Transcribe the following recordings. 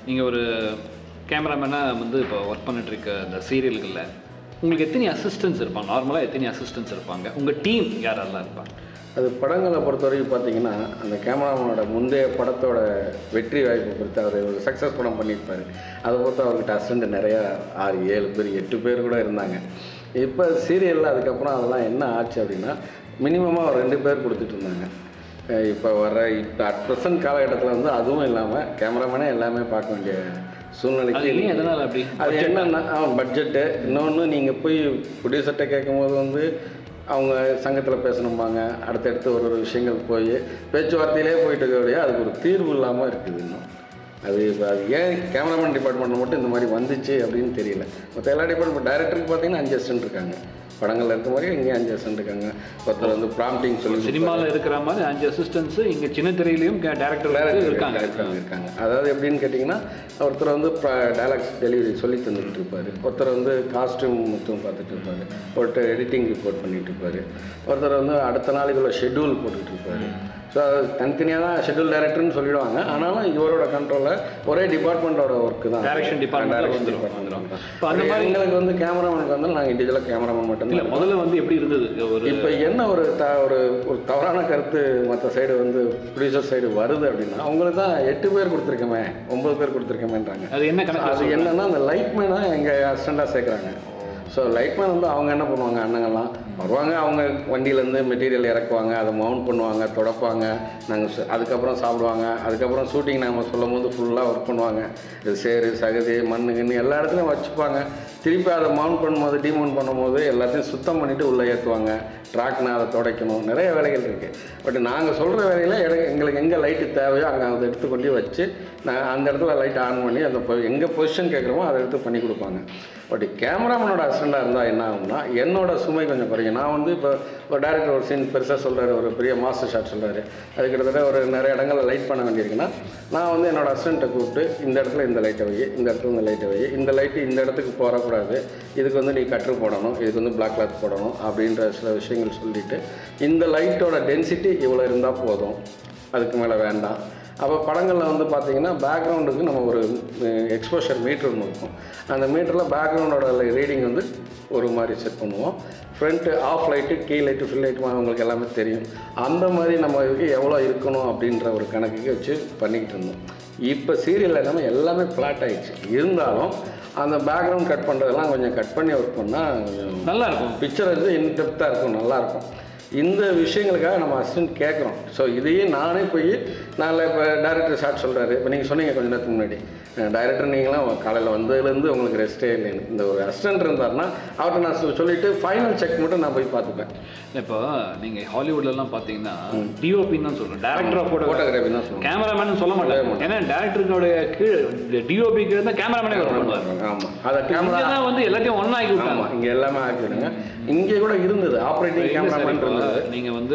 நீங்கள் ஒரு கேமராமேனாக வந்து இப்போ ஒர்க் பண்ணிட்டு இருக்க இந்த சீரியல்களில் உங்களுக்கு எத்தனை அசிஸ்டன்ஸ் இருப்பாங்க நார்மலாக எத்தனை அசிஸ்டன்ஸ் இருப்பாங்க உங்கள் டீம் யாரெல்லாம் இருப்பாங்க அது படங்களை பொறுத்த வரைக்கும் பார்த்தீங்கன்னா அந்த கேமராமேனோட முந்தைய படத்தோட வெற்றி வாய்ப்பை பொறுத்து அவர் ஒரு சக்ஸஸ் படம் பண்ணியிருப்பார் அதை பொறுத்து அவர்கிட்ட அசிஸ்டண்ட் நிறையா ஆறு ஏழு பேர் எட்டு பேர் கூட இருந்தாங்க இப்போ சீரியலில் அதுக்கப்புறம் அதெல்லாம் என்ன ஆச்சு அப்படின்னா மினிமமாக ஒரு ரெண்டு பேர் கொடுத்துட்டு இருந்தாங்க அஹ் இப்போ வர இப்போ அட் ப்ரெசன்ட் காலகட்டத்தில் வந்து அதுவும் இல்லாமல் கேமராமேனே எல்லாமே பார்க்க வேண்டிய அது சூழ்நிலைக்கு இல்லையும் எதனால் அப்படி அது என்னன்னா பட்ஜெட்டு இன்னொன்று நீங்கள் போய் ப்ரொடியூசர்கிட்ட கேட்கும்போது வந்து அவங்க சங்கத்தில் பேசணும்பாங்க அடுத்தடுத்து ஒரு ஒரு விஷயங்கள் போய் பேச்சுவார்த்தையிலே போயிட்டு இருக்கக்கூடிய அதுக்கு ஒரு தீர்வு இல்லாமல் இருக்குது இன்னும் அது இப்போ அது ஏன் கேமராமேன் டிபார்ட்மெண்ட் மட்டும் இந்த மாதிரி வந்துச்சு அப்படின்னு தெரியல மற்ற எல்லா டிபார்ட்மெண்ட் டைரக்டருக்கு பார்த்தீங்கன்னா அஞ்சு அசிஸ்டன்ட் இருக்காங்க படங்களில் இருக்க மாதிரி இங்கேயும் அஞ்சு அசிஸ்டன்ட் இருக்காங்க ஒருத்தர் வந்து ப்ராம்ப்டிங் சொல்லி சினிமாவில் இருக்கிற மாதிரி அஞ்சு அசிஸ்டன்ஸ் இங்கே சின்ன திரையிலையும் டேரக்டர் இருக்காங்க இருக்காங்க இருக்காங்க அதாவது எப்படின்னு கேட்டிங்கன்னா ஒருத்தர் வந்து டைலாக்ஸ் டெலிவரி சொல்லி தந்துக்கிட்டு இருப்பார் ஒருத்தர் வந்து காஸ்டியூம் மட்டும் பார்த்துட்டு இருப்பார் ஒருத்தர் எடிட்டிங் ரிப்போர்ட் பண்ணிட்டு இருப்பார் ஒருத்தர் வந்து அடுத்த நாளைக்குள்ள ஷெட்யூல் போட்டுட்டு இருப்பார் ஸோ அது தனித்தனியாக தான் ஷெட்யூல் டைரக்டர்னு சொல்லிடுவாங்க ஆனாலும் இவரோட கண்ட்ரோலில் ஒரே டிபார்ட்மெண்ட்டோட ஒர்க்கு தான் Direction department Direction வந்துரும், department வந்துரும். தான். இப்ப அந்த மாதிரி- எங்களுக்கு வந்து கேமராமேனுக்கு வந்து நாங்கள் இண்டிவிஜுவலாக கேமராமேன் இல்லை மட்டும்தான் முதல்ல வந்து எப்படி இருந்தது ஒரு இப்போ என்ன ஒரு த ஒரு ஒரு தவறான கருத்து மற்ற சைடு வந்து ப்ரொடியூசர் சைடு வருது அப்படின்னா அவங்களுக்கு தான் எட்டு பேர் கொடுத்துருக்கோமே ஒன்பது பேர் கொடுத்துருக்கோமேன்றாங்க அது என்ன கணக்கு அது என்னன்னா அந்த லைட்மேன் தான் எங்கள் அசிஸ்டண்ட்டாக சேர்க்குறாங்க ஸோ லைட்மேன் வந்து அவங்க என்ன பண்ணுவாங்க அண்ணங்கள்லாம் வருவாங்க அவங்க வண்டியிலேருந்து மெட்டீரியல் இறக்குவாங்க அதை மவுண்ட் பண்ணுவாங்க தொடப்பாங்க நாங்கள் அதுக்கப்புறம் சாப்பிடுவாங்க அதுக்கப்புறம் ஷூட்டிங் நாங்கள் சொல்லும் போது ஃபுல்லாக ஒர்க் பண்ணுவாங்க இது சேரு சகதி மண்ணுங்கன்னு எல்லா இடத்துலையும் வச்சுப்பாங்க திருப்பி அதை மவுண்ட் பண்ணும்போது டிமவுண்ட் பண்ணும்போது எல்லாத்தையும் சுத்தம் பண்ணிவிட்டு உள்ளே ஏற்றுவாங்க ட்ராக்னா அதை துடைக்கணும் நிறைய வேலைகள் இருக்குது பட் நாங்கள் சொல்கிற வேலையில் எட- எங்களுக்கு எங்கே லைட்டு தேவையோ அங்கே அதை எடுத்து கொண்டு வச்சு நான் அந்த இடத்துல லைட் ஆன் பண்ணி அந்த பொ- எங்கே பொசிஷன் கேட்குறோமோ அதை எடுத்து பண்ணி கொடுப்பாங்க பட் கேமராமேனோட அசிஸ்டண்ட்டாக இருந்தால் என்ன ஆகும்னா என்னோட சுமை கொஞ்சம் குறையும் நான் வந்து இப்போ ஒரு டேரக்டர் ஒரு சீன் பெருசாக சொல்கிறாரு ஒரு பெரிய மாஸ்டர் ஷாட் சொல்கிறாரு அது கிட்டத்தட்ட ஒரு நிறைய இடங்களில் லைட் பண்ண வேண்டியிருக்குன்னா நான் வந்து என்னோட அசிஸ்டண்ட்டை கூப்பிட்டு இந்த இடத்துல இந்த லைட்டை வை இந்த இடத்துல இந்த லைட்டை வை இந்த லைட்டு இந்த இடத்துக்கு போகக்கூடாது இதுக்கு வந்து நீ கட்ரு போடணும் இதுக்கு வந்து பிளாக் கிளாத் போடணும் அப்படின்ற சில விஷயங்கள் சொல்லிட்டு இந்த லைட்டோட டென்சிட்டி இவ்வளோ இருந்தால் போதும் அதுக்கு மேலே வேண்டாம் அப்போ படங்களில் வந்து பார்த்தீங்கன்னா பேக்ரவுண்டுக்கு நம்ம ஒரு எக்ஸ்போஷர் மீட்டர் ஒன்று இருக்கும் அந்த மீட்டரில் பேக்ரவுண்டோட ரீடிங் வந்து ஒரு மாதிரி செட் பண்ணுவோம் front of light key light fill light அவங்களுக்கு எல்லாமே தெரியும் அந்த மாதிரி நம்ம இதுக்கு எவ்வளோ இருக்கணும் அப்படின்ற ஒரு கணக்குக்கு வச்சு பண்ணிக்கிட்டு இருந்தோம் இப்போ சீரியல் எல்லாமே எல்லாமே ஃப்ளாட் ஆயிடுச்சு இருந்தாலும் அந்த பேக்ரவுண்ட் கட் பண்ணுறதெல்லாம் கொஞ்சம் கட் பண்ணி ஒர்க் பண்ணால் கொஞ்சம் நல்லா இருக்கும் பிக்சர் வந்து இன்டெப்த்தாக இருக்கும் நல்லாயிருக்கும் இந்த விஷயங்களுக்காக நம்ம அசிஸ்டன்ட் கேட்குறோம் ஸோ இதையே நானே போய் நான் இப்போ டேரக்டர் ஷாட் சொல்கிறாரு இப்போ நீங்கள் சொன்னீங்க கொஞ்ச நேரத்துக்கு முன்னாடி டைரக்டர் நீங்களாம் காலையில் வந்ததுலேருந்து உங்களுக்கு ரெஸ்ட்டே இல்லைன்னு இந்த ஒரு அசிஸ்டன்ட் இருந்தாருன்னா அவர்கிட்ட நான் சொ- சொல்லிட்டு ஃபைனல் செக் மட்டும் நான் போய் பார்த்துப்பேன் இப்போ நீங்கள் ஹாலிவுட்லலாம் பார்த்தீங்கன்னா டிஓபின்னு தான் சொல்கிறோம் டேரக்டர் ஆஃப் ஃபோட்டோ ஃபோட்டோகிராஃபி தான் சொல்லுவேன் கேமராமேன் சொல்ல மாட்டாங்க ஏன்னா டேரக்டருடைய கீழ் டிஓபி கீழே தான் கேமராமேனே ஒர்க் பண்ணுவார் ஆமாம் அதை கேமரா இங்கே தான் வந்து எல்லாத்தையும் ஒன்றா ஆக்கி விட்டாங்க ஆமாம் இங்கே எல்லாமே ஆக்கிடுங்க இங்கே கூட இருந்தது ஆப்ரேட்டிங் கேமராமேன் இருந்தது நீங்கள் வந்து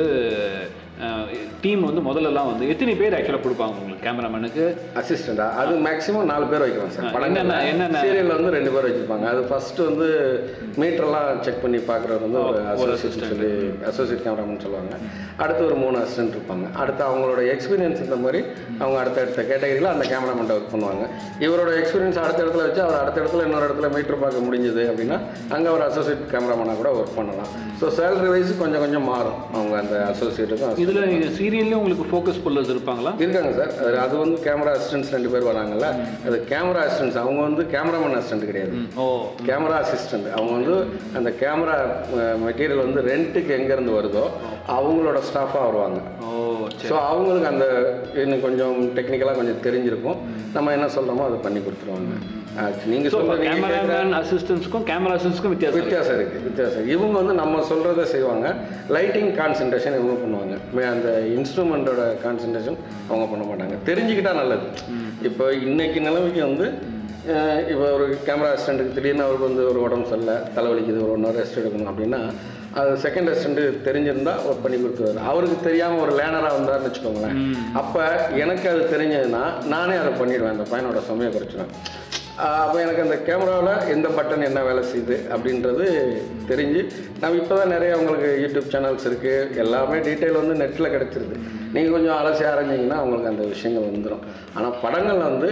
டீம் வந்து முதல்லலாம் வந்து எத்தனை பேர் ஆக்சுவலாக கொடுப்பாங்க உங்களுக்கு கேமராமேனுக்கு அசிஸ்டண்டா அது மேக்ஸிமம் நாலு பேர் வைக்கலாம் சார் ஆ, படங்கள்ல என்னென்ன- என்னென்ன- சீரியல்ல வந்து ரெண்டு பேர் வச்சிருப்பாங்க அது ஃபர்ஸ்ட் வந்து மீட்டர்லாம் செக் பண்ணி பார்க்குறது வந்து ஒரு அசோசியேட் சொல்லி அசோசியேட் கேமராமேன் சொல்லுவாங்க அடுத்து ஒரு மூணு அசிஸ்டன்ட் இருப்பாங்க அடுத்து அவங்களோட எக்ஸ்பீரியன்ஸ் இந்த மாதிரி அவங்க அடுத்த அடுத்த கேட்டகரியில் அந்த கேமராமேன் ஒர்க் பண்ணுவாங்க இவரோட எக்ஸ்பீரியன்ஸ் அடுத்த இடத்துல வச்சு அவர் அடுத்த இடத்துல இன்னொரு இடத்துல மீட்டர் பார்க்க முடிஞ்சது அப்படின்னா அங்கே ஒரு அசோசியேட் கேமராமேனாக கூட ஒர்க் பண்ணலாம் ஸோ சேலரி வைஸ் கொஞ்சம் கொஞ்சம் மாறும் அவங்க அந்த அசோசியேட்டுக்கும் இதில் சீரியல்லையும் உங்களுக்கு ஃபோக்கஸ் புல்லர்ஸ் இருப்பாங்களா இருக்காங்க சார் அது அது வந்து கேமரா அசிஸ்டன்ஸ் ரெண்டு பேர் வராங்கல்ல அது கேமரா அசிஸ்டன்ஸ் அவங்க வந்து கேமராமேன் அசிஸ்டன்ட் கிடையாது ம், ஓ கேமரா அசிஸ்டன்ட் அவங்க வந்து அந்த கேமரா மெட்டீரியல் வந்து ரெண்ட்டுக்கு எங்கேருந்து வருதோ அவங்களோட ஸ்டாஃபாக வருவாங்க ஓ சரி ஸோ அவங்களுக்கு அந்த இன்னும் கொஞ்சம் டெக்னிக்கலாக கொஞ்சம் தெரிஞ்சிருக்கும் நம்ம என்ன சொல்கிறோமோ அதை பண்ணி கொடுத்துருவாங்க நீங்கள் ஸோ சொல்கிற கேமராமேன் அசிஸ்டன்ஸ்க்கும் கேமரா அசிஸ்டன்ஸ்க்கும் வித்தியாசம் இருக்கு. வித்தியாசம் இருக்குது வித்தியாசம் இவங்க வந்து நம்ம சொல்கிறத செய்வாங்க லைட்டிங் கான்சன்ட்ரேஷன் இவங்க பண்ணுவாங்க மே- அந்த இன்ஸ்ட்ருமெண்ட்டோட கான்சன்ட்ரேஷன் அவங்க பண்ண மாட்டாங்க தெரிஞ்சுக்கிட்டா நல்லது இப்போ இன்னைக்கு நிலைமைக்கு வந்து அஹ், இப்போ ஒரு கேமரா அசிஸ்டண்ட்டுக்கு திடீர்னு அவருக்கு வந்து ஒரு உடம்பு சரியில்லை தலைவலிக்குது ஒரு ஒன் ஹவர் ரெஸ்ட் எடுக்கணும் அப்படின்னா அது செகண்ட் அசிஸ்டண்ட்டு தெரிஞ்சிருந்தா ஒர்க் பண்ணி கொடுத்துருவாரு அவருக்கு தெரியாமல் ஒரு லேனராக வந்தாருன்னு வச்சுக்கோங்களேன் அப்போ எனக்கு அது தெரிஞ்சதுன்னா நானே அதை பண்ணிடுவேன் அந்த பையனோட சுமையை குறைச்சிடுவேன் அப்போ எனக்கு அந்த கேமராவில் எந்த பட்டன் என்ன வேலை செய்யுது அப்படின்றது தெரிஞ்சு நம்ம இப்போ தான் நிறைய உங்களுக்கு யூடியூப் சேனல்ஸ் இருக்குது எல்லாமே டீட்டெயில் வந்து நெட்டில் கிடச்சிருது நீங்கள் கொஞ்சம் அலசி ஆரம்பிச்சிங்கன்னா உங்களுக்கு அந்த விஷயங்கள் வந்துடும் ஆனால் படங்கள் வந்து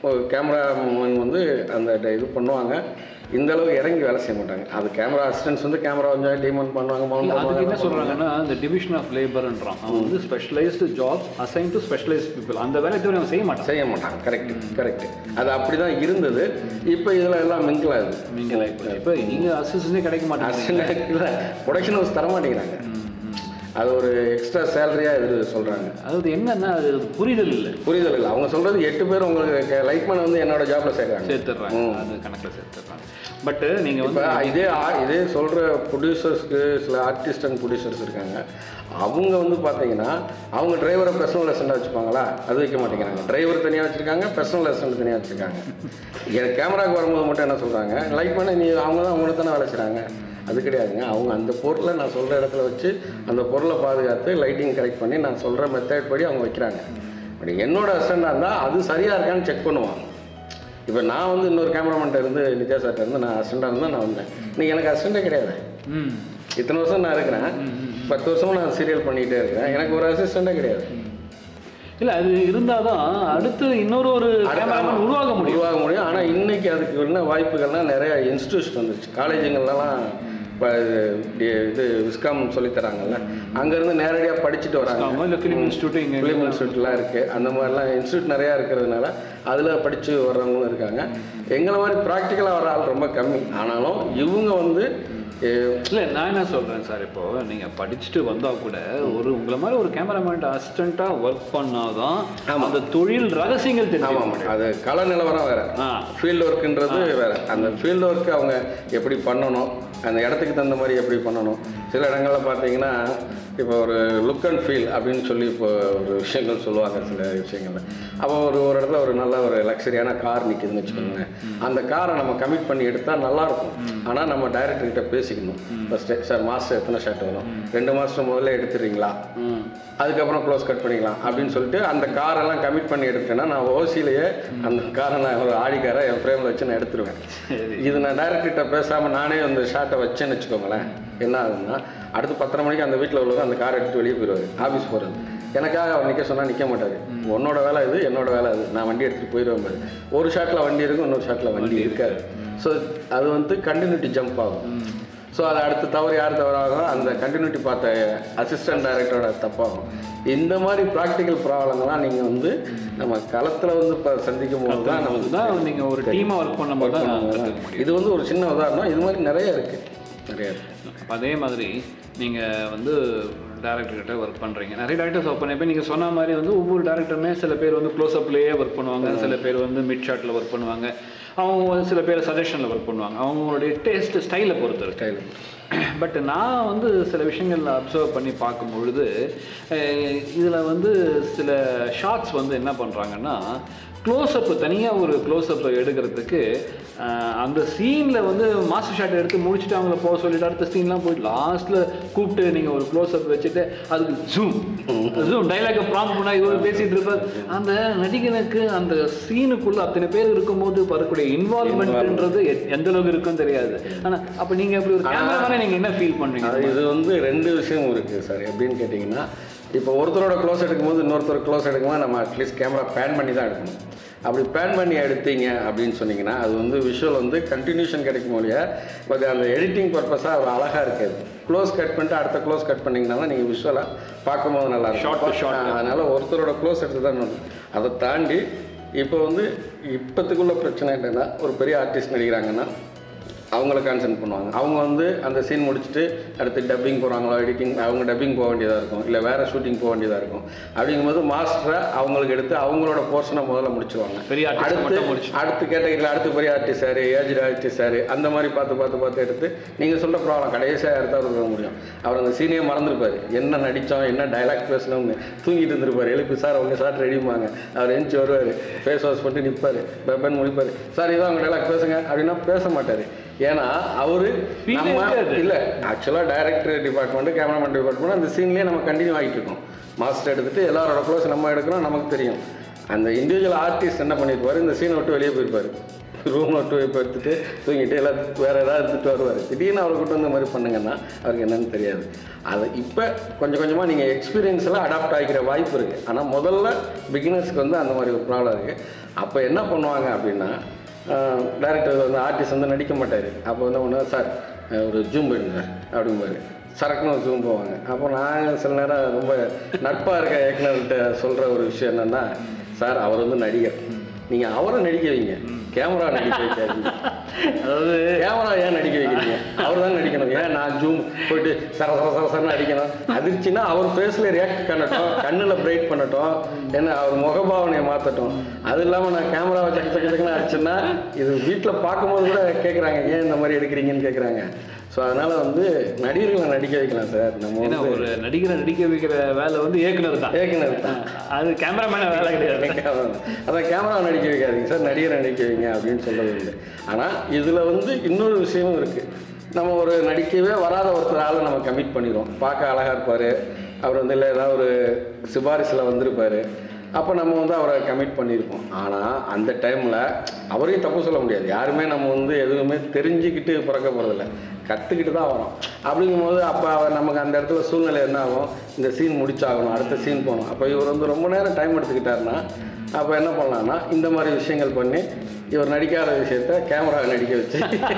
கேமராமேன் வந்து அந்த ட- இது பண்ணுவாங்க இந்த அளவுக்கு இறங்கி வேலை செய்ய மாட்டாங்க அது கேமரா அசிஸ்டன்ஸ் வந்து கேமரா கொஞ்சம் டீமன் பண்ணுவாங்க mount இல்ல, அதுக்கு என்ன பண்ணுவாங்க சொல்றாங்கன்னா இந்த டிவிஷன் ஆஃப் லேபர்ன்றான் அவன் வந்து specialised job assign to specialised people அந்த வேலை தவிர அவன் செய்ய மாட்டான் செய்ய மாட்டாங்க கரெக்ட் கரெக்ட் அது அப்படி தான் இருந்தது இப்போ இதில் எல்லாம் மிங்கிள் ஆகுது நீங்க இப்போ நீங்க அசிஸ்டன்டே கிடைக்க மாட்டாங்க ப்ரொடக்ஷன் ஹவுஸ் தர மாட்டேங்கிறாங்க அது ஒரு எக்ஸ்ட்ரா சேலரியாக இது சொல்கிறாங்க அதாவது என்னன்னா அது புரிதல் இல்லை புரிதல் இல்லை அவங்க சொல்கிறது எட்டு பேர் உங்களுக்கு லைட்மேன் வந்து என்னோட ஜாப்பில் சேர்க்குறாங்க சேர்த்துடுறாங்க அது கணக்கில் சேர்த்துடுறாங்க பட் நீங்க இப்போ வந்து இதே ஆ- இதே சொல்கிற ப்ரொடியூசர்ஸ்க்கு சில ஆர்டிஸ்ட் அண்ட் ப்ரொடியூசர்ஸ் இருக்காங்க அவங்க வந்து பார்த்தீங்கன்னா அவங்க டிரைவரை பர்சனல் லெசனாக வச்சுப்பாங்களா அது வைக்க மாட்டேங்கிறாங்க டிரைவர் தனியாக வச்சுருக்காங்க பர்சனல் லெசன் தனியாக வச்சுருக்காங்க எனக்கு கேமராக்கு வரும்போது மட்டும் என்ன சொல்கிறாங்க லைட் பண்ண நீ அவங்க தான் அவங்கள தானே வேலை செய்கிறாங்க அது கிடையாதுங்க அவங்க அந்த பொருளை நான் சொல்கிற இடத்துல வச்சு அந்த பொருளை பாதுகாத்து லைட்டிங் கரெக்ட் பண்ணி நான் சொல்கிற மெத்தட் படி அவங்க வைக்கிறாங்க அப்படி என்னோட அசண்டாக இருந்தால் அது சரியாக இருக்கான்னு செக் பண்ணுவாங்க இப்போ நான் வந்து இன்னொரு கேமராமேன்ட்ட இருந்து நித்யா சார்ட்ட இருந்து நான் அசிஸ்டண்டாக இருந்தால் நான் வந்தேன் இன்னைக்கு எனக்கு அசிஸ்டண்டே கிடையாது ம் இத்தனை வருஷம் நான் இருக்கிறேன் பத்து வருஷமா நான் சீரியல் பண்ணிகிட்டே இருக்கிறேன் எனக்கு ஒரு அசிஸ்டண்டே கிடையாது இல்ல அது இருந்தாதான் அடுத்து இன்னொரு ஒரு கேமராமேன் உருவாக முடியும் உருவாக முடியும் ஆனால் இன்னைக்கு அதுக்கு என்ன வாய்ப்புகள்லாம் நிறைய இன்ஸ்டியூஷன் வந்துச்சு காலேஜுங்கள்லாம் இப்போ இது டி- இது விஸ்காம் சொல்லித் தராங்கல்ல அங்கேருந்து நேரடியாக படிச்சுட்டு வராங்க ஆமா, இல்ல ஃபிலிம் இன்ஸ்டியூட் இங்க ஃபிலிம் இன்ஸ்டியூட்லாம் இருக்குது அந்த மாதிரிலாம் இன்ஸ்டியூட் நிறையா இருக்கிறதுனால அதில் படித்து வர்றவங்களும் இருக்காங்க எங்களை மாதிரி ப்ராக்டிக்கலாக வர ஆள் ரொம்ப கம்மி ஆனாலும் இவங்க வந்து எ- இல்ல நான் என்ன சொல்றேன் சார் இப்போ நீங்க படிச்சுட்டு வந்தா கூட ஒரு உங்களை மாதிரி ஒரு கேமராமேன் அசிஸ்டண்டா ஒர்க் பண்ணாதான் ஆமா. அந்த தொழில் ரகசியங்கள் தெரியும் ஆமாம் அது கள நிலவரம் வேறு ஆ ஃபீல்டு ஒர்க்குன்றது வேறு அந்த ஃபீல்டு ஒர்க்கு அவங்க எப்படி பண்ணணும் அந்த இடத்துக்கு தகுந்த மாதிரி எப்படி பண்ணணும் சில இடங்களில் பார்த்தீங்கன்னா இப்போ ஒரு லுக் அண்ட் ஃபீல் அப்படின்னு சொல்லி இப்போ ஒரு விஷயங்கள் சொல்லுவாங்க சில விஷயங்கள்ல அப்போ ஒரு ஒரு இடத்துல ஒரு நல்ல ஒரு லக்ஸரியான கார் நிற்குதுன்னு வச்சுக்கோங்க அந்த காரை நம்ம கமிட் பண்ணி எடுத்தால் நல்லாயிருக்கும் ஆனால் நம்ம டைரக்டர் கிட்ட பேசிக்கணும் ஃபஸ்ட்டு சார் மாதம் எத்தனை ஷர்ட் வரும் ரெண்டு மாதம் முதல்ல எடுத்துடுறீங்களா ம் அதுக்கப்புறம் க்ளோஸ் கட் பண்ணிக்கலாம் அப்படின்னு சொல்லிட்டு அந்த காரெல்லாம் கமிட் பண்ணி எடுத்துட்டேன்னா நான் ஓசிலேயே அந்த காரை நான் ஒரு ஆடி காரை என் ஃப்ரேமில் வச்சு நான் எடுத்துருவேன் சரி இது நான் டைரக்டர்கிட்ட பேசாமல் நானே அந்த ஷார்ட்டை வச்சேன்னு வச்சுக்கோங்களேன் என்ன ஆகுதுன்னா அடுத்து பத்தரை மணிக்கு அந்த வீட்டில் உள்ளவங்க அந்த காரை எடுத்து வெளியே போயிடுவார் ஆஃபீஸ் போகிறது எனக்காக அவர் நிற்க சொன்னால் நிற்க மாட்டார் உன்னோட வேலை இது என்னோட வேலை இது நான் வண்டி எடுத்துகிட்டு போயிடுவேன் பாரு ஒரு ஷாட்டில் வண்டி இருக்கும் இன்னொரு ஷாட்டில் வண்டி இருக்காது ஸோ அது வந்து கண்டினியூட்டி ஜம்ப் ஆகும் ஸோ அது அடுத்து தவறு யார் தவறாகும் அந்த கண்டினியூட்டி பார்த்த அசிஸ்டன்ட் டைரக்டரோட தப்பாகும் இந்த மாதிரி ப்ராக்டிக்கல் ப்ராப்ளங்கள்லாம் நீங்கள் வந்து நம்ம களத்தில் வந்து இப்போ சந்திக்கும் போது தான் நமக்கு தான் நீங்க ஒரு டீமா ஒர்க் பண்ணும்போது தான் கத்துக்க முடியும். இது வந்து ஒரு சின்ன உதாரணம் இது மாதிரி நிறைய இருக்கு நிறைய இருக்கு அப்ப அதே மாதிரி நீங்க வந்து டேரக்டர் கிட்ட ஒர்க் பண்றீங்க நிறைய டேரக்டர்ஸ் ஒர்க் பண்ணி இப்போ நீங்க சொன்ன மாதிரி வந்து ஒவ்வொரு டேரக்டருமே சில பேர் வந்து க்ளோஸ் அப்லேயே ஒர்க் பண்ணுவாங்க சில பேர் வந்து மிட் ஷாட்ல ஒர்க் பண்ணுவாங்க அவங்க வந்து சில பேர் சஜஷனில் ஒர்க் பண்ணுவாங்க அவங்களுடைய டேஸ்ட் ஸ்டைலை பொறுத்து இருக்கு ஸ்டைல் பட் நான் வந்து சில விஷயங்கள் அப்சர்வ் பண்ணி பார்க்கும் பொழுது இதில் வந்து சில ஷார்ட்ஸ் வந்து என்ன பண்ணுறாங்கன்னா க்ளோஸ்அப் தனியாக ஒரு க்ளோஸ்அப் எடுக்கிறதுக்கு அஹ், அந்த சீனில் வந்து மாஸ்டர் ஷாட் எடுத்து முடிச்சுட்டு அவங்கள போக சொல்லிட்டு அடுத்த சீன்லாம் போயிட்டு லாஸ்ட்டில் கூப்பிட்டு நீங்கள் ஒரு க்ளோஸ்அப் வச்சுட்டு அதுக்கு ஜூம் ஜூம் டைலாக ப்ராம்ப்ட் பண்ணால் இவர் பேசிகிட்டு இருப்பார் அந்த நடிகனுக்கு அந்த சீனுக்குள்ளே அத்தனை பேர் இருக்கும்போது வரக்கூடிய இன்வால்மெண்ட்ன்றது எந்த அளவுக்கு இருக்குன்னு தெரியாது ஆனால் அப்போ நீங்கள் இப்படி ஒரு கேமராமேனே நீங்கள் என்ன ஃபீல் பண்ணுவீங்க அது இது வந்து ரெண்டு விஷயம் இருக்குது சார் எப்படின்னு கேட்டிங்கன்னா இப்போ ஒருத்தரோட க்ளோஸ் எடுக்கும்போது இன்னொருத்தர் க்ளோஸ் எடுக்கும்போது நம்ம அட்லீஸ்ட் கேமரா பேன் பண்ணி தான் எடுக்கணும் அப்படி பேன் பண்ணி எடுத்தீங்க அப்படின்னு சொன்னீங்கன்னா அது வந்து விஷுவல் வந்து கண்டினியூஷன் கிடைக்கும் இல்லையா பட் அந்த எடிட்டிங் பர்பஸாக அது அழகாக இருக்காது க்ளோஸ் கட் பண்ணிட்டு அடுத்த க்ளோஸ் கட் பண்ணிங்கன்னா நீங்கள் விஷுவலாக பார்க்கும்போது நல்லா Shot to shot. இருக்கும் அதனால் ஒருத்தரோட க்ளோஸ் எடுத்து தான் பண்ணணும். அதை தாண்டி இப்போ வந்து இப்போத்துக்குள்ள பிரச்சனை என்னன்னா ஒரு பெரிய ஆர்டிஸ்ட் நடிக்கிறாங்கன்னா அவங்கள கான்சென்ட் பண்ணுவாங்க அவங்க வந்து அந்த சீன் முடிச்சுட்டு அடுத்து டப்பிங் போகிறாங்களோ எடிட்டிங் அவங்க டப்பிங் போக வேண்டியதாக இருக்கும் இல்லை வேறு ஷூட்டிங் போக வேண்டியதாக இருக்கும் அப்படிங்கும்போது மாஸ்டரை அவங்களுக்கு எடுத்து அவங்களோட போர்ஷனை முதல்ல முடிச்சிருவாங்க பெரிய artist மட்டும் அடுத்து முடிச்சு அடுத்து கேட்டகரியில் அடுத்து பெரிய artist sir age artist sir அந்த மாதிரி பார்த்து பார்த்து பார்த்து எடுத்து நீங்கள் சொல்கிற ப்ராப்ளம் கடைசியாக எடுத்தால் இருக்க முடியும் அவர் அந்த சீனியை மறந்துருப்பார் என்ன நடித்தோம் என்ன டைலாக் பேசணும்னு தூங்கிட்டு இருந்திருப்பார் எழுப்பி சார் அவங்க சார் ரெடிப்பாங்க அவர் எழுந்துச்சு வருவார் ஃபேஸ் வாஷ் பண்ணிட்டு நிற்பார் பெப்பன் முடிப்பார் சார் இதான் அவங்க டைலாக் பேசுங்க அப்படின்னா பேச மாட்டார் ஏன்னா அவரு Feel நம்ம இருக்காது. இல்லை ஆக்சுவலாக டைரக்டர் டிபார்ட்மெண்ட் கேமராமேன் டிபார்ட்மெண்ட் அந்த சீன்லேயே நம்ம கண்டினியூ ஆகிட்டு இருக்கோம் மாஸ்டர் எடுத்துட்டு எல்லாரோட க்ளோஸ் நம்ம எடுக்கிறோம் நமக்கு தெரியும் அந்த இண்டிவிஜுவல் ஆர்டிஸ்ட் என்ன பண்ணியிருப்பாரு இந்த சீனை விட்டு வெளியே போயிருப்பாரு ரூம் நோட்டு வைப்பு எடுத்துட்டு தூங்கிட்டு எல்லாம் வேறு ஏதாவது எடுத்துகிட்டு வருவார் திடீர்னு அவரை கூட்டு வந்து இந்த மாதிரி பண்ணுங்கன்னா அவருக்கு என்னன்னு தெரியாது அது இப்போ கொஞ்சம் கொஞ்சமாக நீங்கள் எக்ஸ்பீரியன்ஸ்லாம் அடாப்ட் ஆகிக்கிற வாய்ப்பு இருக்குது ஆனால் முதல்ல பிகினர்ஸ்க்கு வந்து அந்த மாதிரி ஒரு ப்ராப்ளம் இருக்குது அப்போ என்ன பண்ணுவாங்க அப்படின்னா டேரக்டர் வந்து ஆர்டிஸ்ட் வந்து நடிக்க மாட்டார் அப்போ வந்து ஒன்று சார் அஹ் ஒரு ஜூம் போயிடுங்க சார் அப்படிம்பாரு சரக்குன்னு ஒரு ஜூம் போவாங்க அப்போ நான் சில நேரம் ரொம்ப நட்பாக இருக்க இயக்குனர்கிட்ட சொல்கிற ஒரு விஷயம் என்னென்னா சார் அவர் வந்து நடிகர் நீங்கள் அவரை நடிக்க வைங்க கேமரா நடிக்க வைக்காதீங்க அதாவது கேமரா ஏன் நடிக்க வைக்கிறீங்க அவர் தான் நடிக்கணும் ஏன் நான் ஜூம் போயிட்டு சர சர சர சரன்னு அடிக்கணும் அதிர்ச்சின்னா அவர் ஃபேஸில் ரியாக்ட் பண்ணட்டும் கண்ணில் பிரைட் பண்ணட்டும் என்ன அவர் முகபாவனையை மாற்றட்டும் அது இல்லாமல் நான் கேமராவை சக்க சக்க சக்கன்னு அடிச்சேன்னா இது வீட்டில் பார்க்கும்போது கூட கேட்குறாங்க ஏன் இந்த மாதிரி எடுக்கிறீங்கன்னு கேட்குறாங்க ஸோ அதனால் வந்து நடிகர்களை நடிக்க வைக்கலாம் சார் நம்ம ஏன்னா வந்து ஒரு நடிகரை நடிக்க வைக்கிற வேலை வந்து இயக்குனர் தான் இயக்குனர் தான் அது கேமராமேன வேலை கிடையாது அதான் கேமரா நடிக்க வைக்காதீங்க சார் நடிகரை நடிக்க வைங்க அப்படின்னு சொல்றது உண்டு ஆனால் இதில் வந்து இன்னொரு விஷயமும் இருக்குது நம்ம ஒரு நடிக்கவே வராத ஒருத்தர் ஆளை நம்ம கமிட் பண்ணிடுவோம் பார்க்க அழகாக இருப்பார் அவர் வந்து இல்லை ஏதாவது ஒரு சிபாரிசில் வந்திருப்பார் அப்போ நம்ம வந்து அவரை கமிட் பண்ணியிருப்போம் ஆனால் அந்த டைமில் அவரையும் தப்பு சொல்ல முடியாது யாருமே நம்ம வந்து எதுவுமே தெரிஞ்சுக்கிட்டு பிறக்க போகிறதில்ல கற்றுக்கிட்டு தான் வரோம் அப்படிங்கும்போது அப்போ அவர் நமக்கு அந்த இடத்துல சூழ்நிலை என்ன ஆகும் இந்த சீன் முடிச்சாகணும் அடுத்த சீன் போகணும் அப்போ இவர் வந்து ரொம்ப நேரம் டைம் எடுத்துக்கிட்டாருன்னா அப்போ என்ன பண்ணலாம்னா இந்த மாதிரி விஷயங்கள் பண்ணி இவர் நடிக்காத விஷயத்த கேமரா நடிக்க வச்சு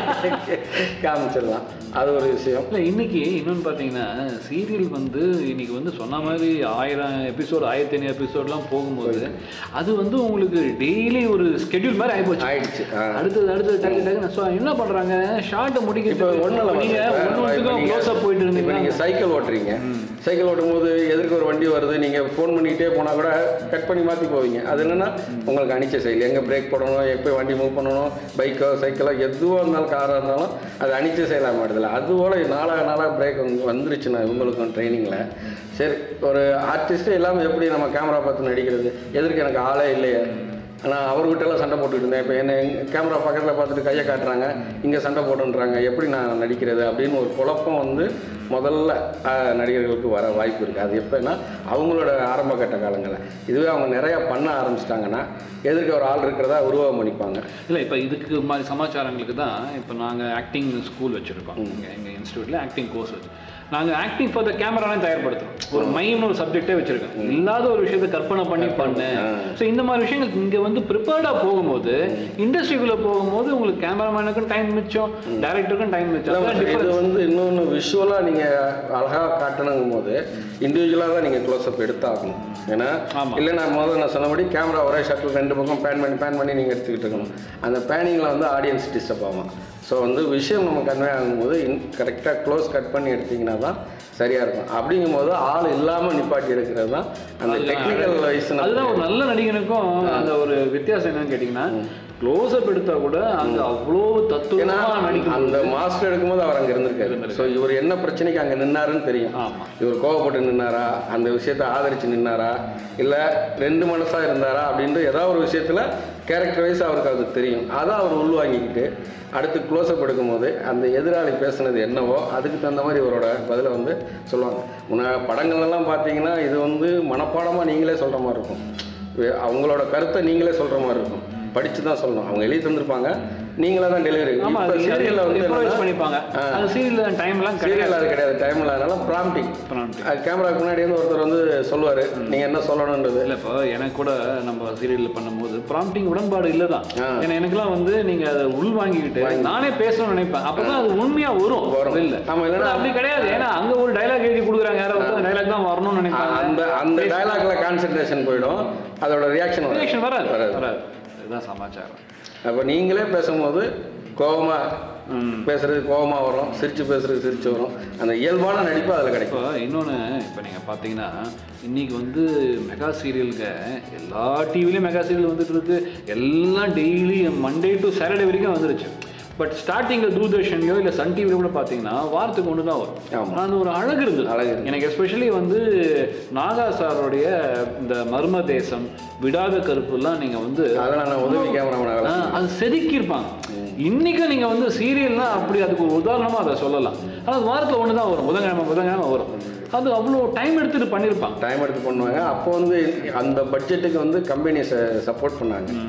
காமிச்சிடலாம் அது ஒரு விஷயம் இல்லை இன்னைக்கு இன்னொன்று பார்த்தீங்கன்னா சீரியல் வந்து இன்னைக்கு வந்து சொன்ன மாதிரி ஆயிரம் எபிசோடு ஆயிரத்தி ஐநூறு எபிசோட்லாம் போகும்போது அது வந்து உங்களுக்கு டெய்லி ஒரு ஸ்கெடியூல் மாதிரி ஆகிப்போச்சு ஆயிடுச்சு ஆ. அடுத்தது அடுத்தது டக்கு டக்குன்னு ஸோ என்ன பண்ணுறாங்க ஷார்ட்டை இப்போ முடிக்க ஒன்றும் இல்லை நீங்கள் ஒன்று க்ளோஸ் அப் போயிட்டு இப்போ இருந்தீங்கன்னா நீங்கள் சைக்கிள் ஓட்டுறீங்க சைக்கிள் ஓட்டும் போது எதிர்க்க ஒரு வண்டி வருது நீங்கள் ஃபோன் பண்ணிக்கிட்டே போனால் கூட கட் பண்ணி மாற்றி போவீங்க அது என்னன்னா உங்களுக்கு அனிச்ச செயல் எங்கே பிரேக் போடணும் எப்போ வண்டி மூவ் பண்ணணும் பைக்கோ சைக்கிளோ எதுவாக இருந்தாலும் காராக இருந்தாலும் அது அனிச்ச செயலாக மாட்டுதில்ல அதுபோல் நாளாக நாளாக பிரேக் வந்து வந்துருச்சுன்னா இவங்களுக்கும் ட்ரைனிங்கில் சரி ஒரு ஆர்டிஸ்ட்டு இல்லாமல் எப்படி நம்ம கேமரா பார்த்து நடிக்கிறது எதிர்க்க எனக்கு ஆளே இல்லையே நான் அவர்கிட்ட எல்லாம் சண்டை போட்டுட்டு இருந்தேன் இப்போ என்ன கேமரா பக்கத்தில் பார்த்துட்டு கையை காட்டுறாங்க இங்கே சண்டை போட்டுன்றாங்க எப்படி நான் நடிக்கிறது அப்படின்னு ஒரு குழப்பம் வந்து முதல்ல ஆஹ், நடிகர்களுக்கு வர வாய்ப்பு இருக்குது அது எப்போன்னா அவங்களோட ஆரம்ப கட்ட காலங்களில் இதுவே அவங்க நிறையா பண்ண ஆரம்பிச்சிட்டாங்கன்னா எதிர்க்க ஒரு ஆள் இருக்கிறதா உருவகம் பண்ணிப்பாங்க இல்லை இப்போ இதுக்கு மாதிரி சமாச்சாரங்களுக்கு தான் இப்போ நாங்கள் ஆக்டிங் ஸ்கூல் வச்சுருக்கோம் இங்கே எங்கள் இன்ஸ்டியூட்டில் ஆக்டிங் கோர்ஸ் வச்சு நாங்கள் ஆக்டிங் ஃபார் த கேமராலாம் தயார்படுத்துறோம் ஒரு மைம்னு ஒரு சப்ஜெக்டே வச்சுருக்கோம் இல்லாத ஒரு விஷயத்தை கற்பனை பண்ணி பண்ணு ஸோ இந்த மாதிரி விஷயங்கள் இங்கே வந்து ப்ரிப்பேர்டாக போகும்போது இண்டஸ்ட்ரிக்குள்ளே போகும்போது உங்களுக்கு கேமராமேனுக்கும் டைம் மிச்சம் டேரக்டருக்கும் டைம் மிச்சம் இல்ல, அதான் இது difference. வந்து இன்னொன்று விஷுவலாக நீங்கள் அழகாக காட்டணுங்கும் போது இண்டிவிஜுவலாக தான் நீங்கள் க்ளோஸ்அப் எடுத்தாகணும் ஏன்னா ஆமா. இல்லை நான் முதல்ல நான் சொன்னபடி கேமரா ஒரே ஷாட்டில் ரெண்டு பக்கம் பேன் பண்ணி பேன் பண்ணி நீங்கள் எடுத்துக்கிட்டு இருக்கணும் அந்த பேனிங்கில் வந்து ஆடியன்ஸ் டிஸ்டர்ப் ஆகும் ஸோ வந்து விஷயம் நம்ம கன்வே ஆகும்போது இன் கரெக்டாக க்ளோஸ் கட் பண்ணி எடுத்தீங்கன்னா தான் சரியாக இருக்கும் அப்படிங்கும்போது ஆள் இல்லாமல் நிப்பாட்டி எடுக்கிறது தான் அந்த அதுதான் டெக்னிக்கல் வைஸ் அதுதான் ஒரு நல்ல நடிகனுக்கும் அந்த ஒரு வித்தியாசம் என்னன்னு கேட்டிங்கன்னா க்ளோஸ் அப் எடுத்தா கூட அங்க அவ்வளோ ஏன்னா தத்துவமாக நடிக்கும் அந்த மாஸ்டர் எடுக்கும்போது அவர் அங்கே இருந்திருக்காரு ஸோ இவர் என்ன பிரச்சனைக்கு அங்கே நின்னாருன்னு தெரியும் ஆமா இவர் கோவப்பட்டு நின்னாரா அந்த விஷயத்தை ஆதரிச்சு நின்னாரா இல்லை ரெண்டு மனசா இருந்தாரா அப்படின்ட்டு ஏதாவது ஒரு விஷயத்தில் கேரக்டர் வைஸ் அவருக்கு அது தெரியும் அதை அவர் உள்வாங்கிக்கிட்டு அடுத்து க்ளோஸ்அப் எடுக்கும்போது அந்த எதிராளி பேசுனது என்னவோ அதுக்கு தகுந்த மாதிரி இவரோட பதிலை வந்து சொல்லுவாங்க முன்ன படங்கள்லாம் பார்த்தீங்கன்னா இது வந்து மனப்பாடமாக நீங்களே சொல்கிற மாதிரி இருக்கும் வே- அவங்களோட கருத்தை நீங்களே சொல்கிற மாதிரி இருக்கும் படித்து தான் சொல்லணும் அவங்க எழுதி தந்திருப்பாங்க நீங்களே தான் டெலிவரி ஆமா இப்போ அது சீரியலில் வந்து இம்ப்ரவைஸ் என்னன்னா, பண்ணிப்பாங்க அது சீரியல் டைம்லாம் கிடையாது சீரியல் அது கிடையாது டைம் இல்லாதனால ப்ராம்ப்டிங் Prompting. கேமராக்கு முன்னாடி வந்து ஒருத்தர் வந்து சொல்லுவார் நீங்கள் என்ன சொல்லணுன்றது இல்ல இப்போ எனக்கு கூட நம்ம சீரியல்ல பண்ணும்போது ப்ராம்ப்டிங் உடன்பாடு இல்லை தான் ஆ. ஏன்னா எனக்குலாம் வந்து நீங்க அதை உள் வாங்கிக்கிட்டு நானே பேசணும்னு நினைப்பேன் அப்பதான் அது உண்மையா வரும் வரும். இல்ல ஆமா, இல்லைன்னா- அப்படி கிடையாது ஏன்னா அங்க ஒரு டைலாக் எழுதி கொடுக்குறாங்க யாரோ ஒருத்தர் டைலாக் தான் வரணும்னு நினைப்பாங்க அந்த அந்த டயலாக்ல கான்சென்ட்ரேஷன் போயிடும் அதோட ரியாக்ஷன் ரியாக்ஷன் வராது வராது வராது இதுதான் சமாச்சாரம் அப்போ நீங்களே பேசும்போது கோவமா ம். பேசுறது கோவமா வரும் சிரிச்சு பேசுறது சிரிச்சு வரும் அந்த இயல்பான நடிப்பு அதில் கிடைக்கும் இப்போ இன்னொன்று இப்போ நீங்கள் பார்த்தீங்கன்னா இன்னைக்கு வந்து மெகா சீரியலுங்க எல்லா டிவிலையும் மெகா சீரியல் வந்துட்டு இருக்கு எல்லாம் டெய்லி மண்டே டு சாட்டர்டே வரைக்கும் வந்துருச்சு பட் ஸ்டார்டிங்கில் தூர்தர்ஷன்லையோ இல்லை சன் டிவியில் கூட பார்த்தீங்கன்னா வாரத்துக்கு ஒன்று தான் வரும் ஆமா. ஆனா அந்த ஒரு அழகு இருந்தது அழகு இருந்தது. எனக்கு எஸ்பெஷலி வந்து நாகா சாருடைய இந்த மர்ம தேசம் விடாத கருப்புலாம் நீங்கள் வந்து அதெல்லாம் நான் உதவி கேமராமேன் ஆ, அது செதுக்கியிருப்பாங்க இன்னைக்கும் நீங்க வந்து சீரியல்னா அப்படி அதுக்கு ஒரு உதாரணமா அதை சொல்லலாம் ஆனா அது வாரத்துல ஒன்று தான் வரும் புதன்கிழமை புதன்கிழமை வரும் அது அவ்வளோ டைம் எடுத்துட்டு பண்ணியிருப்பாங்க டைம் எடுத்து பண்ணுவாங்க அப்போ வந்து அந்த பட்ஜெட்டுக்கு வந்து கம்பெனி சப்போர்ட் பண்ணாங்க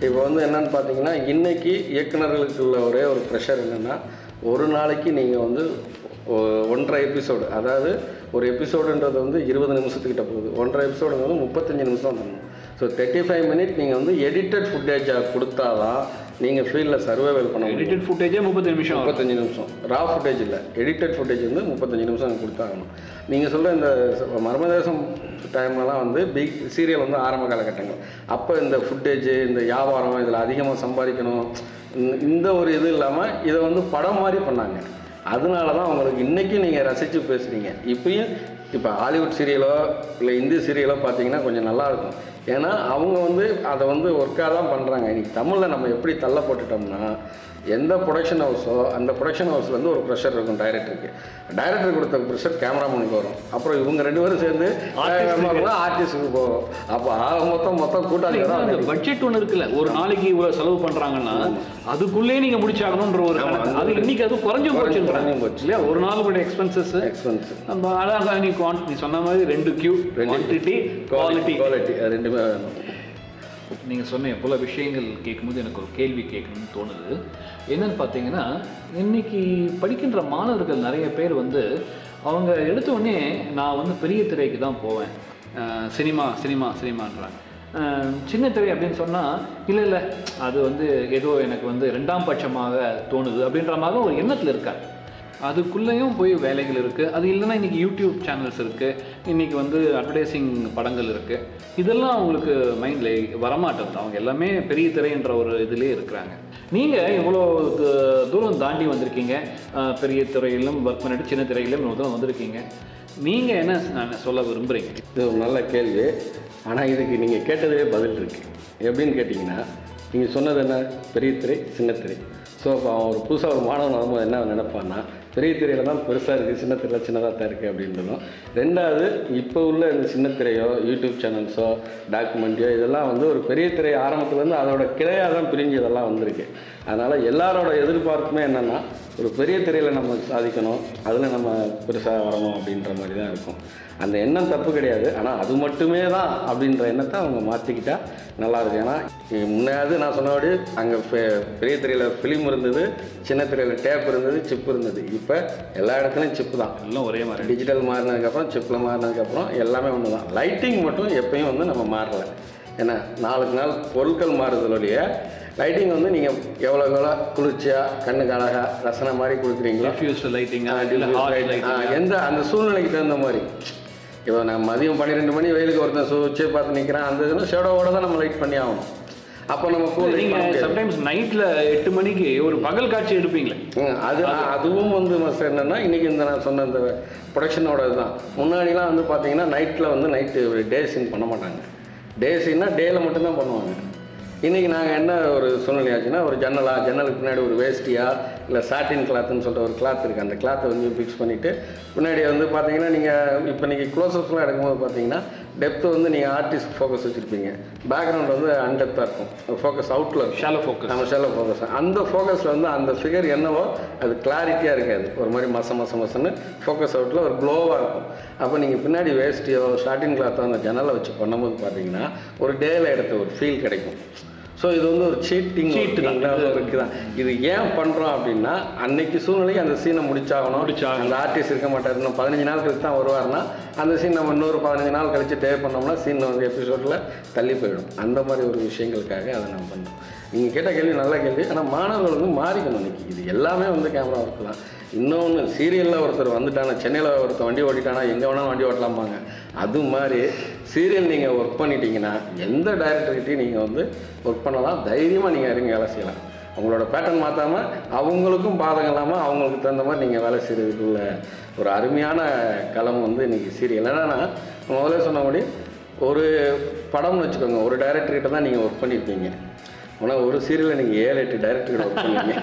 இப்போ வந்து என்னன்னு பார்த்தீங்கன்னா இன்னைக்கு இயக்குனர்களுக்கு உள்ள ஒரே ஒரு ப்ரெஷர் என்னென்னா ஒரு நாளைக்கு நீங்கள் வந்து ஒ- ஒன்றரை எபிசோடு அதாவது ஒரு எபிசோடுன்றது வந்து இருபது நிமிஷத்துக்கிட்ட போகுது ஒன்றரை எபிசோடு வந்து முப்பத்தஞ்சு நிமிஷம் பண்ணணும் ஸோ தேர்ட்டி ஃபைவ் மினிட் நீங்கள் வந்து எடிட்டட் ஃபுட்டேஜாக கொடுத்தாதான் நீங்கள் ஃபீல்டில் சர்வைவல் பண்ண முடியும் எடிட்டட் ஃபுட்டேஜே முப்பது நிமிஷம் ஆகும். முப்பத்தஞ்சு நிமிஷம் ரா ஃபுட்டேஜ் இல்லை எடிட்டட் ஃபுட்டேஜ் வந்து முப்பத்தஞ்சு நிமிஷம் எனக்கு கொடுத்தாகணும் நீங்கள் சொல்கிற இந்த ச- மர்மதேசம் டைம்லலாம் வந்து பிக் சீரியல் வந்து ஆரம்ப காலகட்டங்கள் அப்போ இந்த ஃபுட்டேஜ் இந்த வியாபாரம் இதில் அதிகமாக சம்பாதிக்கணும் இந்த- இந்த ஒரு இது இல்லாமல் இதை வந்து படம் மாதிரி பண்ணாங்க அதனால தான் உங்களுக்கு இன்றைக்கும் நீங்கள் ரசித்து பேசுகிறீங்க இப்பயும் இப்போ ஹாலிவுட் சீரியலோ இல்லை இந்தி சீரியலோ பார்த்தீங்கன்னா கொஞ்சம் நல்லா இருக்கும் ஏன்னா அவங்க வந்து அதை வந்து ஒர்க்காக தான் பண்ணுறாங்க இன்னைக்கு தமிழில் நம்ம எப்படி தள்ள போட்டுட்டோம்னா எந்த ப்ரொடக்ஷன் ஹவுஸோ அந்த ப்ரொடக்ஷன் ஹவுஸ்லேருந்து ஒரு ப்ரெஷர் இருக்கும் டைரக்டருக்கு டைரக்டர் கொடுத்த ப்ரெஷர் கேமராமேனுக்கு வரும் அப்புறம் இவங்க ரெண்டு பேரும் சேர்ந்து ஆர்டிஸ்ட்டுக்கு போகும் அப்போ ஆக மொத்தம் மொத்தம் கூட்டாளி இல்ல, தான் இந்த பட்ஜெட் ஒன்று இருக்குல்ல ஒரு நாளைக்கு இவ்வளவு செலவு பண்றாங்கன்னா அதுக்குள்ளே நீங்க முடிச்சாகணும்ன்ற ஒரு ஆமா, கணக்கு. அந்த அது இன்னைக்கு அது குறைஞ்சு குறைஞ்சு போச்சுன்றாங்க போச்சு. இல்லையா ஒரு நாளுடைய எக்ஸ்பென்சஸ் எக்ஸ்பென்ஸ் நம்ம அழகா நீ குவான் நீ சொன்ன மாதிரி ரெண்டு கியூ குவான்டிட்டி குவாலிட்டி குவாலிட்டி அது ரெண்டுமே வேணும் நீங்கள் சொன்ன பல விஷயங்கள் கேட்கும்போது எனக்கு ஒரு கேள்வி கேட்கணும்னு தோணுது என்னன்னு பார்த்தீங்கன்னா இன்னைக்கு படிக்கின்ற மாணவர்கள் நிறைய பேர் வந்து அவங்க எடுத்த உடனே நான் வந்து பெரிய திரைக்கு தான் போவேன் அஹ் சினிமா சினிமா சினிமான்றாங்க அஹ் சின்ன திரை அப்படின்னு சொன்னால் இல்லை இல்லை அது வந்து ஏதோ எனக்கு வந்து ரெண்டாம் பட்சமாக தோணுது அப்படின்ற மாதிரி ஒரு எண்ணத்தில் இருக்காங்க அதுக்குள்ளேயும் போய் வேலைகள் இருக்குது அது இல்லைன்னா இன்றைக்கி யூடியூப் சேனல்ஸ் இருக்குது இன்றைக்கி வந்து அட்வர்டைசிங் படங்கள் இருக்குது இதெல்லாம் அவங்களுக்கு மைண்டில் வரமாட்டேங்குது அவங்க எல்லாமே பெரிய திரைன்ற ஒரு இதுலேயே இருக்கிறாங்க நீங்கள் இவ்வளோ து- தூரம் தாண்டி வந்திருக்கீங்க அஹ், பெரிய திரையிலும் ஒர்க் பண்ணிட்டு சின்ன திரையிலும் இவ்வளோ தூரம் வந்திருக்கீங்க நீங்கள் என்ன நான் சொல்ல விரும்புகிறீங்க இது ஒரு நல்ல கேள்வி ஆனால் இதுக்கு நீங்கள் கேட்டதே பதில் இருக்குது எப்படின்னு கேட்டிங்கன்னா நீங்கள் சொன்னது என்ன பெரிய திரை சின்ன திரை ஸோ அப்போ அவன் ஒரு புதுசாக ஒரு மாணவன் வரும்போது என்ன நினைப்பான்னா பெரிய திரையில் தான் பெருசாக இருக்குது சின்ன திரையில் சின்னதாக தான் இருக்குது அப்படின்றதும் ரெண்டாவது இப்போ உள்ள இந்த சின்ன திரையோ யூடியூப் சேனல்ஸோ டாக்குமெண்ட்ரியோ இதெல்லாம் வந்து ஒரு பெரிய திரை ஆரம்பத்துலேருந்து அதோட கிளையாக தான் பிரிஞ்சு இதெல்லாம் வந்திருக்கு அதனால் எல்லாரோட எதிர்பார்ப்புமே என்னென்னா ஒரு பெரிய திரையில் நம்ம சாதிக்கணும் அதில் நம்ம பெருசாக வரணும் அப்படின்ற மாதிரி தான் இருக்கும் அந்த எண்ணம் தப்பு கிடையாது ஆனால் அது மட்டுமே தான் அப்படின்ற எண்ணத்தை அவங்க மாற்றிக்கிட்டா நல்லா இருக்கும் ஏன்னா இ- முன்னாடி நான் சொன்னபடி அங்கே பெரிய திரையில் ஃபிலிம் இருந்தது சின்ன திரையில் டேப் இருந்தது சிப் இருந்தது இப்போ எல்லா இடத்துலையும் சிப்பு தான் எல்லாம் ஒரே மாதிரி டிஜிட்டல் மாறினதுக்கப்புறம் சிப்பில் மாறினதுக்கப்புறம் எல்லாமே ஒன்று தான் லைட்டிங் மட்டும் எப்பயும் வந்து நம்ம மாறல ஏன்னா நாளுக்கு நாள் பொருட்கள் மாறுதலோடைய லைட்டிங் வந்து நீங்கள் எவ்வளோ எவ்வளோ குளிர்ச்சியாக கண்ணுக்கு அழகாக ரசனை மாதிரி கொடுக்குறீங்களோ டிஃப்யூஸ் லைட்டிங் ஆ, இல்லை diffuse ஹார்ட் light. லைட்டிங் ஆ, எந்த அந்த சூழ்நிலைக்கு தகுந்த மாதிரி இப்போ நான் மதியம் பன்னிரெண்டு மணி வெயிலுக்கு ஒருத்தன் சுவிட்சை பார்த்து நிற்கிறேன் அந்த இதுனா ஷேடோவோட தான் நம்ம லைட் பண்ணி ஆகணும் அப்போ நம்ம கூல் நீங்க சம்டைம்ஸ் நைட்ல எட்டு மணிக்கு ஒரு பகல் காட்சி எடுப்பீங்களே அது அதுவும் வந்து மஸ்ட் என்னன்னா இன்னைக்கு இந்த நான் சொன்ன இந்த ப்ரொடக்ஷனோட இதுதான் முன்னாடிலாம் வந்து பார்த்தீங்கன்னா நைட்டில் வந்து நைட்டு டே சீன் பண்ண மாட்டாங்க டே சீன்னா டேயில் மட்டும்தான் பண்ணுவாங்க இன்றைக்கி நாங்கள் என்ன ஒரு சூழ்நிலை ஆச்சுன்னா ஒரு ஜன்னலா ஜன்னலுக்கு பின்னாடி ஒரு வேஷ்டியா இல்லை சாட்டின் கிளாத்துன்னு சொல்லிட்டு ஒரு கிளாத் இருக்குது அந்த கிளாத்தை வந்து ஃபிக்ஸ் பண்ணிவிட்டு பின்னாடி வந்து பார்த்தீங்கன்னா நீங்கள் இப்போ நீங்கள் க்ளோஸ்அப்ஸ்லாம் எடுக்கும்போது பார்த்தீங்கன்னா டெப்த் வந்து நீங்கள் ஆர்டிஸ்ட் ஃபோக்கஸ் வச்சுருப்பீங்க பேக்ரவுண்ட் வந்து அன்டெப்த்தாக இருக்கும் ஃபோக்கஸ் அவுட்டில் இருக்கும் ஷாலோ ஃபோக்கஸ் நம்ம செல்ல ஃபோக்கஸ் அந்த ஃபோக்கஸில் வந்து அந்த ஃபிகர் என்னவோ அது கிளாரிட்டியாக இருக்காது ஒரு மாதிரி மச மச மசன்னு ஃபோக்கஸ் அவுட்டில் ஒரு க்ளோவாக இருக்கும் அப்போ நீங்கள் பின்னாடி வேஸ்ட்டியோ ஷார்ட்டின் கிளாத்தோ அந்த ஜன்னலை வச்சு பண்ணும்போது பார்த்தீங்கன்னா ஒரு டேயில் எடுத்த ஒரு ஃபீல் கிடைக்கும் ஸோ இது வந்து ஒரு சீட்டிங் Cheat தான். இருக்குது தான் இது ஏன் பண்ணுறோம் அப்படின்னா அன்னைக்கு சூழ்நிலைக்கு அந்த சீனை முடிச்சாகணும் முடிச்சாகணும். அந்த ஆர்டிஸ்ட் இருக்க மாட்டார் இன்னும் பதினஞ்சு நாள் கழிச்சு தான் வருவார்னா அந்த சீன் நம்ம இன்னொரு பதினஞ்சு நாள் கழிச்சு டே பண்ணோம்னா சீன் வந்து எபிசோடில் தள்ளி போயிடும் அந்த மாதிரி ஒரு விஷயங்களுக்காக அதை நம்ம பண்ணுறோம் நீங்கள் கேட்ட கேள்வி நல்ல கேள்வி ஆனால் மாணவர்கள் வந்து மாறிக்கணும் இன்னைக்கு இது எல்லாமே வந்து கேமரா ஒர்க் தான் இன்னொன்று சீரியலில் ஒருத்தர் வந்துட்டானா சென்னையில் ஒருத்தர் வண்டி ஓட்டிட்டானா எங்கே வேணாலும் வண்டி ஓட்டலாமாங்க அது மாதிரி சீரியல் நீங்கள் ஒர்க் பண்ணிட்டீங்கன்னா எந்த டைரக்டர்கிட்டையும் நீங்கள் வந்து ஒர்க் பண்ணலாம் தைரியமாக நீங்கள் இறங்கி வேலை செய்யலாம் அவங்களோட பேட்டர்ன் மாற்றாமல் அவங்களுக்கும் பாதகம் இல்லாமல் அவங்களுக்கு தகுந்த மாதிரி நீங்கள் வேலை செய்கிறதுக்குள்ள ஒரு அருமையான களம் வந்து இன்றைக்கி சீரியல் என்னன்னா முதல்ல சொன்னபடி ஒரு படம்னு வச்சுக்கோங்க ஒரு டைரக்டர்கிட்ட தான் நீங்கள் ஒர்க் பண்ணியிருப்பீங்க ஆனால் ஒரு சீரியலில் நீங்கள் ஏழு எட்டு டைரக்டர்கிட்ட ஒர்க் பண்ணுவீங்க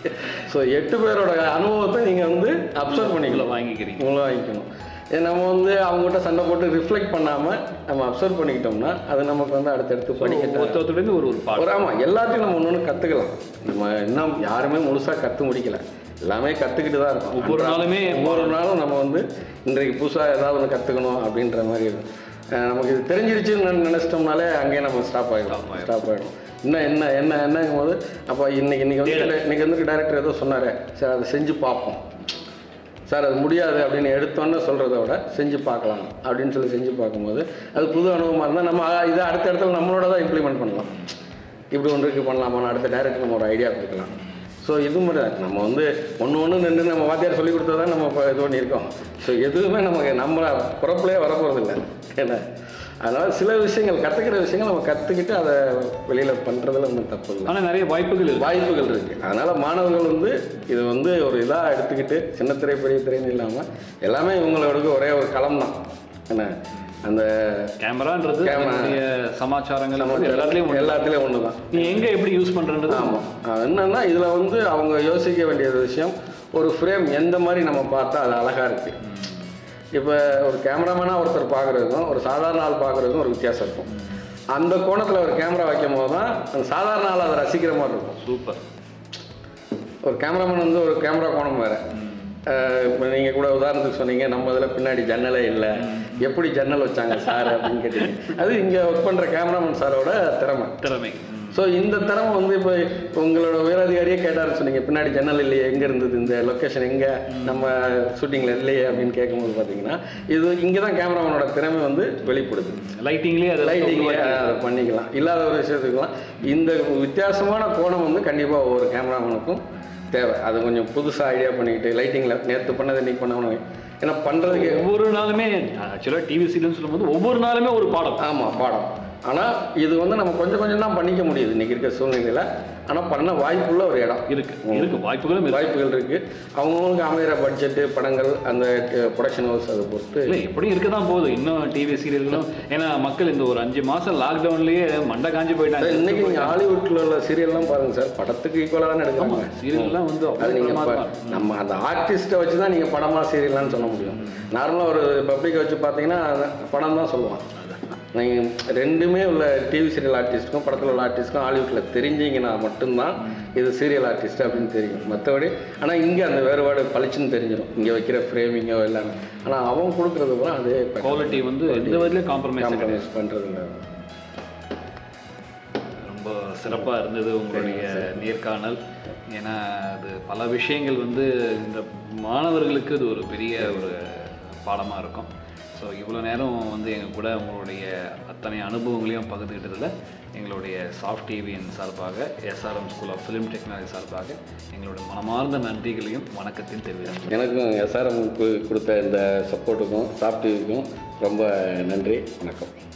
ஸோ எட்டு பேரோட அனுபவத்தை நீங்கள் வந்து அப்சர்வ் பண்ணிக்கலாம் வாங்கிக்கிறீங்க உங்களை வாங்கிக்கணும் ஏ, நம்ம வந்து அவங்ககிட்ட சண்டை போட்டு ரிஃப்ளெக்ட் பண்ணாமல் நம்ம அப்சர்வ் பண்ணிக்கிட்டோம்னா அது நமக்கு வந்து அடுத்தடுத்து படிக்க ஒருத்தொருத்தருந்து ஒரு ஒரு பாடம் ஒரு ஆமாம் எல்லாத்தையும் நம்ம ஒன்று ஒன்று கற்றுக்கலாம் நம்ம இன்னும் யாருமே முழுசாக கற்று முடிக்கல எல்லாமே கற்றுக்கிட்டு தான் இருக்கோம் ஒவ்வொரு அன்றாட- நாளுமே ஒவ்வொரு நாளும் நம்ம வந்து இன்றைக்கு புதுசாக ஏதாவது ஒன்று கற்றுக்கணும் அப்படின்ற மாதிரி இருக்கும் அஹ் நமக்கு இது தெரிஞ்சிருச்சுன்னு நினச்சிட்டோம்னாலே அங்கேயே நம்ம ஸ்டாப் ஆகிடும் ஸ்டாப் ஆகிடும் இன்னும் என்ன என்ன என்னங்கும் போது அப்போ இன்னைக்கு இன்னைக்கு வந்து இன்னைக்கு வந்து டேரக்டர் ஏதோ சொன்னார் சார் அதை செஞ்சு பார்ப்போம் சார் அது முடியாது அப்படின்னு எடுத்தோன்னே சொல்கிறத விட செஞ்சு பார்க்கலாம் அப்படின்னு சொல்லி செஞ்சு பார்க்கும்போது அது புது அனுபவமாக இருந்தால் நம்ம அ- இதை அடுத்த இடத்துல நம்மளோட தான் இம்ப்ளிமெண்ட் பண்ணலாம் இப்படி ஒன்று இருக்கு பண்ணலாமான்னு அடுத்த டேரக்டர் நம்ம ஒரு ஐடியா கொடுக்கலாம் ஸோ இது மாதிரி தான் நம்ம வந்து ஒன்று ஒன்று நின்று நம்ம வாத்தியார் சொல்லி கொடுத்தா தான் நம்ம இப்போ இது பண்ணியிருக்கோம் ஸோ எதுவுமே நமக்கு நம்ம பிறப்புலேயே வரப்போகிறது இல்லை என்ன அதனால் சில விஷயங்கள் கற்றுக்கிற விஷயங்கள் நம்ம கற்றுக்கிட்டு அதை வெளியில் பண்ணுறதுல ஒன்றும் தப்பு இல்லை ஆனா நிறைய வாய்ப்புகள் இருக்கு வாய்ப்புகள் இருக்கு அதனால மாணவர்கள் வந்து இது வந்து ஒரு இதாக எடுத்துக்கிட்டு சின்ன திரை பெரிய திரைன்னு இல்லாமல் எல்லாமே இவங்களோட ஒரே ஒரு களம் தான் என்ன அந்த கேமரான்றது Camera. அதனுடைய சமாச்சாரங்கள் எல்லாத்துலயும் ஒண்ணு. எல்லாத்துலேயும் ஒன்று தான் நீ எங்க எப்படி யூஸ் பண்றன்றது ஆமாம் என்னன்னா இதில் வந்து அவங்க யோசிக்க வேண்டிய விஷயம் ஒரு ஃப்ரேம் எந்த மாதிரி நம்ம பார்த்தா அது அழகாக இருக்கு இப்போ ஒரு கேமராமேனாக ஒருத்தர் பார்க்குறதுக்கும் ஒரு சாதாரண ஆள் பார்க்குறதுக்கும் ஒரு வித்தியாசம் இருக்கும் அந்த கோணத்தில் ஒரு கேமரா வைக்கும் போது தான் அந்த சாதாரண ஆள் அதை ரசிக்கிற மாதிரி இருக்கும் சூப்பர் ஒரு கேமராமேன் வந்து ஒரு கேமரா கோணம் வேறு இப்போ நீங்கள் கூட உதாரணத்துக்கு சொன்னீங்க நம்ம இதில் பின்னாடி ஜன்னலே இல்லை எப்படி ஜன்னல் வச்சாங்க சார் அப்படின்னு கேட்டீங்க அது இங்கே ஒர்க் பண்ணுற கேமராமேன் சாரோட திறமை திறமை ஸோ இந்த திறமை வந்து இப்போ உங்களோட உயரதிகாரியே கேட்டாருன்னு சொன்னீங்க பின்னாடி ஜன்னல் இல்லையே எங்கே இருந்தது இந்த லொக்கேஷன் எங்கே நம்ம ஷூட்டிங்கில் இல்லையே அப்படின்னு கேட்கும்போது பார்த்தீங்கன்னா இது இங்கே தான் கேமராமேனோட திறமை வந்து வெளிப்படுது லைட்டிங்லயே அது லைட்டிங் பண்ணிக்கலாம் இல்லாத ஒரு விஷயத்துக்குலாம் இந்த வித்தியாசமான கோணம் வந்து கண்டிப்பாக ஒவ்வொரு கேமராமேனுக்கும் தேவை அது கொஞ்சம் புதுசாக ஐடியா பண்ணிக்கிட்டு லைட்டிங்கில் நேற்று பண்ணதை இன்னைக்கு பண்ணணும் ஏன்னா பண்ணுறதுக்கு ஒவ்வொரு நாளுமே ஆக்சுவலா டிவி சீரியல்னு சொல்லும்போது ஒவ்வொரு நாளுமே ஒரு பாடம் ஆமாம் பாடம் ஆனால் இது வந்து நம்ம கொஞ்சம் கொஞ்சம் தான் பண்ணிக்க முடியுது இன்றைக்கி இருக்க சூழ்நிலையில் ஆனால் பண்ண வாய்ப்புள்ள ஒரு இடம் இருக்கு இருக்கு வாய்ப்புகளும் இருக்கு வாய்ப்புகள் இருக்குது அவங்கவுங்களுக்கு அமைகிற பட்ஜெட்டு படங்கள் அந்த ப்ரொடக்ஷன் ஹவுஸ் அதை பொறுத்து இல்லை எப்படி இருக்க தான் போகுது இன்னும் டிவி சீரியல்களும் ஏன்னா மக்கள் இந்த ஒரு அஞ்சு மாசம் லாக்டவுன்லயே மண்டை காஞ்சு போயிட்டாங்க இன்னைக்கு நீங்கள் ஹாலிவுட்டில் உள்ள சீரியல்லாம் பாருங்க சார் படத்துக்கு ஈக்குவலாக தானே எடுக்கிறாங்க சீரியல்லாம் வந்து அது அவ்வளவு நீங்கள் பிரமாதமா இருக்கும். நம்ம அந்த ஆர்டிஸ்ட்டை வச்சு தான் நீங்கள் படமா சீரியல்லாம் சொல்ல முடியும் நார்மலாக ஒரு பப்ளிக்கை வச்சு பார்த்தீங்கன்னா படம் தான் சொல்லுவான் நீங்கள் ரெண்டுமே உள்ள டிவி சீரியல் ஆர்டிஸ்ட்டுக்கும் படத்தில் உள்ள ஆர்டிஸ்ட்டுக்கும் ஹாலிவுட்டில் தெரிஞ்சீங்கன்னா மட்டும்தான் இது சீரியல் ஆர்டிஸ்ட் அப்படின்னு தெரியும் மற்றபடி ஆனால் இங்கே அந்த வேறுபாடு பளிச்சுன்னு தெரிஞ்சிடும் இங்கே வைக்கிற ஃப்ரேமிங்கோ எல்லாமே ஆனால் அவன் கொடுக்குறது கூட அதே குவாலிட்டி வந்து எந்த விதத்துலயும் காம்ப்ரமைஸ் காம்ப்ரமைஸ் பண்ணுறது இல்லை ரொம்ப சிறப்பாக இருந்தது உங்களுடைய நேர்காணல் ஏன்னா அது பல விஷயங்கள் வந்து இந்த மாணவர்களுக்கு இது ஒரு பெரிய ஒரு பாடமாக இருக்கும் ஸோ இவ்வளோ நேரம் வந்து எங்கள் கூட உங்களுடைய அத்தனை அனுபவங்களையும் பகிர்ந்துக்கிட்டதில் எங்களுடைய சாஃப்ட் டிவியின் சார்பாக SRM school of film technology சார்பாக எங்களுடைய மனமார்ந்த நன்றிகளையும் வணக்கத்தையும் தெரிவிக்கிறேன் எனக்கும் எஸ்ஆர்எம் கொடுத்த இந்த சப்போர்ட்டுக்கும் சாஃப்ட் டிவிக்கும் ரொம்ப நன்றி வணக்கம்